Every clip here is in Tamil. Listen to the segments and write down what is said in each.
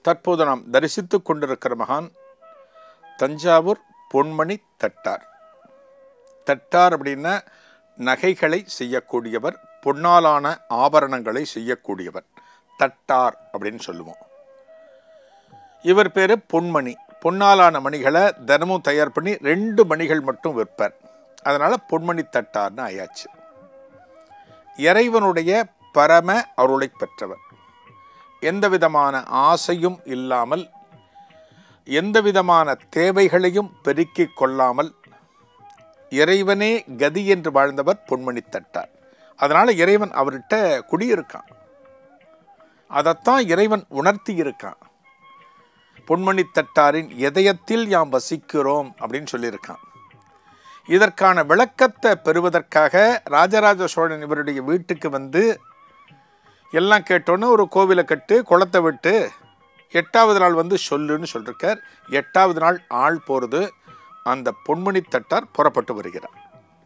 தற்போது நாம் தரிசித்துக் கொண்டிருக்கிற மகான் தஞ்சாவூர் பொன்மணி தட்டார் தட்டார் அப்படின்னா நகைகளை செய்யக்கூடியவர் பொன்னாலான ஆபரணங்களை செய்யக்கூடியவர் தட்டார் அப்படின்னு சொல்லுவோம் இவர் பேரு பொன்மணி பொன்னாலான மணிகளை தினமும் தயார் பண்ணி ரெண்டு மணிகள் மட்டும் விற்பார் அதனால பொன்மணி தட்டார்னு ஆயாச்சு இறைவனுடைய பரம அருளை பெற்றவர் எந்த விதமான ஆசையும் இல்லாமல் எந்த விதமான தேவைகளையும் பெருக்கிக் கொள்ளாமல் இறைவனே கதி என்று வாழ்ந்தவர் பொன்மணி தட்டார் அதனால இறைவன் அவர்கிட்ட குடியிருக்கான் அதைத்தான் இறைவன் உணர்த்தி இருக்கான் பொன்மணி தட்டாரின் இதயத்தில் யாம் வசிக்கிறோம் அப்படின்னு சொல்லியிருக்கான் இதற்கான விளக்கத்தை பெறுவதற்காக ராஜராஜ சோழன் இவருடைய வீட்டுக்கு வந்து எல்லாம் கேட்டோன்னு ஒரு கோவிலை கட்டு குளத்தை விட்டு எட்டாவது நாள் வந்து சொல்லுன்னு சொல்லிருக்கார் எட்டாவது நாள் ஆள் போகிறது அந்த பொன்மணி தட்டார் புறப்பட்டு வருகிறார்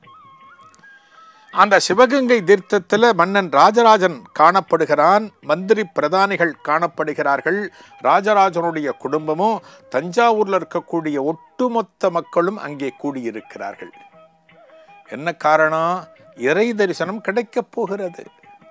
அந்த சிவகங்கை தீர்த்தத்தில் மன்னன் ராஜராஜன் காணப்படுகிறான் மந்திரி பிரதானிகள் காணப்படுகிறார்கள் ராஜராஜனுடைய குடும்பமும் தஞ்சாவூரில் இருக்கக்கூடிய ஒட்டுமொத்த மக்களும் அங்கே கூடியிருக்கிறார்கள் என்ன காரணம் இறை தரிசனம் கிடைக்கப் போகிறது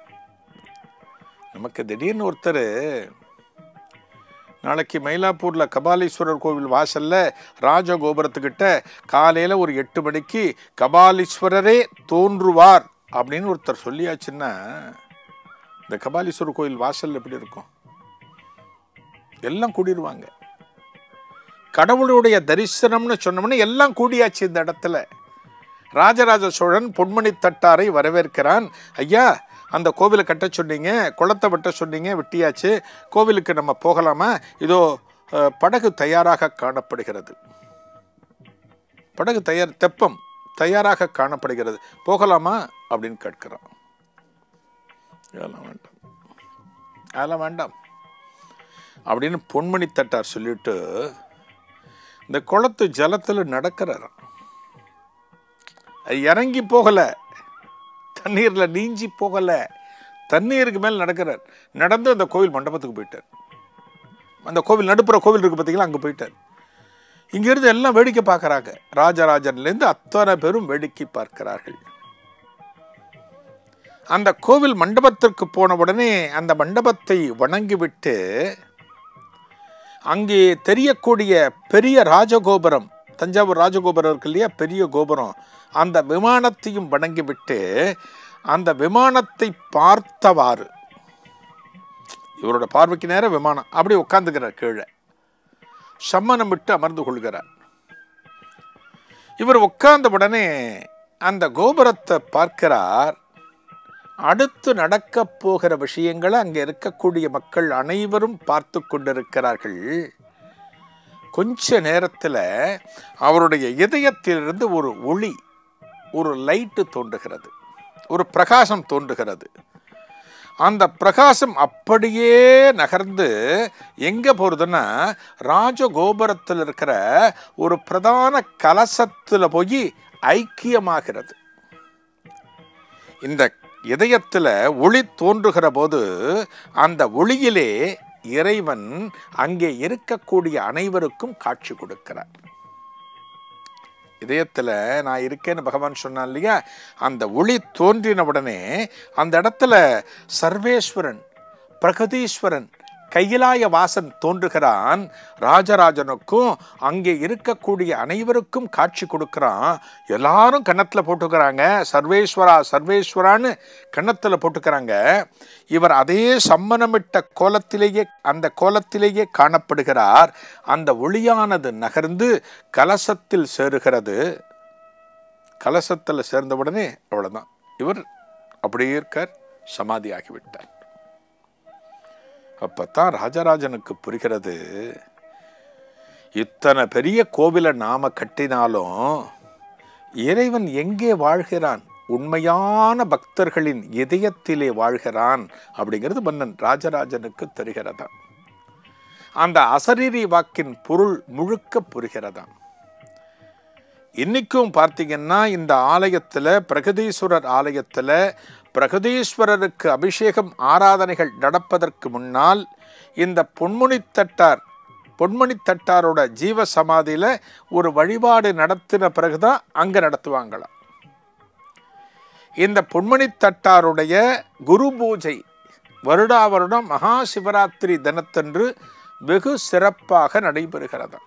நமக்கு திடீர்னு ஒருத்தர் நாளைக்கு மயிலாப்பூர்ல கபாலீஸ்வரர் கோவில் வாசல்ல ராஜகோபுரத்துக்கிட்ட காலையில ஒரு எட்டு மணிக்கு கபாலீஸ்வரரே தோன்றுவார் அப்படின்னு ஒருத்தர் சொல்லியாச்சுன்னா இந்த கபாலீஸ்வரர் கோவில் வாசல் எப்படி இருக்கும் எல்லாம் கூடிடுவாங்க கடவுளுடைய தரிசனம்னு சொன்னோம்னா எல்லாம் கூடியாச்சு இந்த இடத்துல ராஜராஜ சோழன் பொன்மணி தட்டாரை வரவேற்கிறான் ஐயா அந்த கோவிலை கட்ட சொன்னீங்க குளத்தை வெட்ட சொன்னீங்க வெட்டியாச்சு கோவிலுக்கு நம்ம போகலாமா இதோ அஹ், படகு தயாராக காணப்படுகிறது படகு தயார் தெப்பம் தயாராக காணப்படுகிறது போகலாமா அப்படின்னு கேட்கிறான் அதெல்லாம் வேண்டாம் அதெல்லாம் வேண்டாம் அப்படின்னு பொன்மணி தட்டார் சொல்லிட்டு இந்த குளத்து ஜலத்தில் நடக்கிறாராம் அது இறங்கி போகலை தண்ணீரில் நீஞ்சி போகலை தண்ணீருக்கு மேல் நடக்கிறார் நடந்து அந்த கோவில் மண்டபத்துக்கு போயிட்டார் அந்த கோவில் நடுப்புற கோவில் இருக்கு பார்த்தீங்களா அங்கே போயிட்டார் இங்கிருந்து எல்லாம் வேடிக்கை பார்க்கறாங்க ராஜராஜன்லேருந்து அத்தனை பேரும் வேடிக்கை பார்க்கிறார்கள் அந்த கோவில் மண்டபத்திற்கு போன உடனே அந்த மண்டபத்தை வணங்கிவிட்டு அங்கே தெரியக்கூடிய பெரிய ராஜகோபுரம் தஞ்சாவூர் ராஜகோபுரம் இருக்கு இல்லையா பெரிய கோபுரம் அந்த விமானத்தையும் வணங்கிவிட்டு அந்த விமானத்தை பார்த்தவாறு இவரோட பார்வைக்கு நேர விமானம் அப்படி உட்காந்துக்கிறார் கீழே சம்மனம் விட்டு அமர்ந்து கொள்கிறார் இவர் உட்கார்ந்த உடனே அந்த கோபுரத்தை பார்க்கிறார் அடுத்து நடக்கப் போகிற விஷயங்களை அங்கே இருக்கக்கூடிய மக்கள் அனைவரும் பார்த்து கொண்டிருக்கிறார்கள் கொஞ்ச நேரத்தில் அவருடைய இதயத்திலிருந்து ஒரு ஒளி ஒரு லைட்டு தோன்றுகிறது ஒரு பிரகாசம் தோன்றுகிறது அந்த பிரகாசம் அப்படியே நகர்ந்து எங்க போறதுன்னா ராஜகோபுரத்தில் இருக்கிற ஒரு பிரதான கலசத்துல போய் ஐக்கியமாகிறது இந்த இதயத்துல ஒளி தோன்றுகிற போது அந்த ஒளியிலே இறைவன் அங்கே இருக்கக்கூடிய அனைவருக்கும் காட்சி கொடுக்கிறார் இதயத்தில் நான் இருக்கேன்னு பகவான் சொன்னான் இல்லையா அந்த ஒளி தோன்றின உடனே அந்த இடத்துல சர்வேஸ்வரன் பிரகதீஸ்வரன் கையிலாய வாசன் தோன்றுகிறான் ராஜராஜனுக்கும் அங்கே இருக்கக்கூடிய அனைவருக்கும் காட்சி கொடுக்கிறான் எல்லாரும் கன்னத்தில் போட்டுக்கிறாங்க சர்வேஸ்வரா சர்வேஸ்வரான்னு கன்னத்தில் போட்டுக்கிறாங்க இவர் அதே சம்மனமிட்ட கோலத்திலேயே அந்த கோலத்திலேயே காணப்படுகிறார் அந்த ஒளியானது நகர்ந்து கலசத்தில் சேருகிறது கலசத்தில் சேர்ந்த உடனே அவ்வளவுதான் இவர் அப்படியே இருக்கார் சமாதி ஆகிவிட்டார் அப்பத்தான் ராஜராஜனுக்கு புரிகிறது இத்தனை பெரிய கோவிலை நாம கட்டினாலும் இறைவன் எங்கே வாழ்கிறான் உண்மையான பக்தர்களின் இதயத்திலே வாழ்கிறான் அப்படிங்கிறது மன்னன் ராஜராஜனுக்கு தெரிகிறதா அந்த அசரீரி வாக்கின் பொருள் முழுக்க புரிகிறதாம் இன்னைக்கும் பார்த்தீங்கன்னா இந்த ஆலயத்தில் பிரகதீஸ்வரர் ஆலயத்தில் பிரகதீஸ்வரருக்கு அபிஷேகம் ஆராதனைகள் நடப்பதற்கு முன்னால் இந்த பொன்முனித்தட்டார் பொன்மணித்தட்டாரோட ஜீவ சமாதியில் ஒரு வழிபாடு நடத்தின பிறகுதான் அங்கே நடத்துவாங்களாம் இந்த பொன்மணித்தட்டாருடைய குரு பூஜை வருடா வருடம் மகா சிவராத்திரி தினத்தன்று வெகு சிறப்பாக நடைபெறுகிறது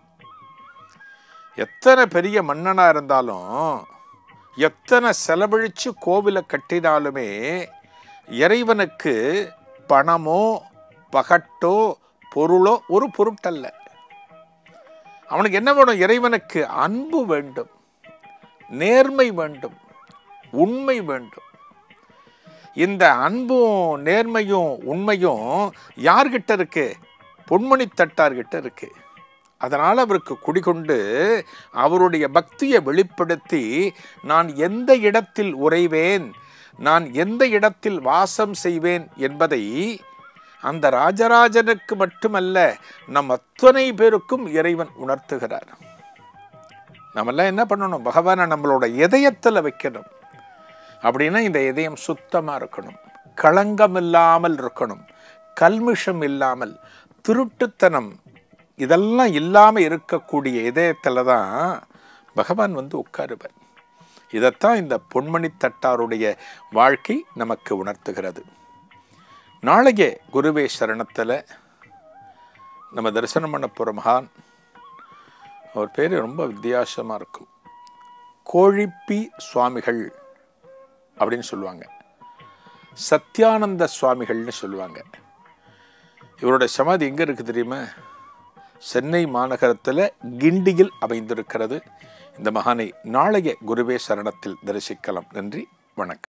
எத்தனை பெரிய மன்னனாக இருந்தாலும் எத்தனை செலவழித்து கோவிலை கட்டினாலுமே இறைவனுக்கு பணமோ பகட்டோ பொருளோ ஒரு பொருட்டல்ல அவனுக்கு என்ன வேணும் இறைவனுக்கு அன்பு வேண்டும் நேர்மை வேண்டும் உண்மை வேண்டும் இந்த அன்பும் நேர்மையும் உண்மையும் யார்கிட்ட இருக்கு பொன்மணி தட்டார்கிட்ட இருக்கு அதனால் அவருக்கு குடிகொண்டு அவருடைய பக்தியை வெளிப்படுத்தி நான் எந்த இடத்தில் உறைவேன் நான் எந்த இடத்தில் வாசம் செய்வேன் என்பதை அந்த ராஜராஜனுக்கு மட்டுமல்ல நம் அத்தனை பேருக்கும் இறைவன் உணர்த்துகிறார் நம்மெல்லாம் என்ன பண்ணணும் பகவானை நம்மளோட இதயத்தில் வைக்கணும் அப்படின்னா இந்த இதயம் சுத்தமாக இருக்கணும் களங்கம் இல்லாமல் இருக்கணும் கல்மிஷம் இல்லாமல் திருட்டுத்தனம் இதெல்லாம் இல்லாமல் இருக்கக்கூடிய இதயத்தில் தான் பகவான் வந்து உட்காருவர் இதைத்தான் இந்த பொன்மணி தட்டாருடைய வாழ்க்கை நமக்கு உணர்த்துகிறது நாளைய குருவே சரணத்தில் நம்ம தரிசனம் பண்ண போகிற மகான் அவர் பேர் ரொம்ப வித்தியாசமாக இருக்கும் கோழிப்பி சுவாமிகள் அப்படின்னு சொல்லுவாங்க சத்யானந்த சுவாமிகள்னு சொல்லுவாங்க இவரோட சமாதி எங்கே இருக்குது தெரியுமா சென்னை மாநகரத்தில் கிண்டியில் அமைந்திருக்கிறது இந்த மகானை நாளைய குருவே சரணத்தில் தரிசிக்கலாம் நன்றி வணக்கம்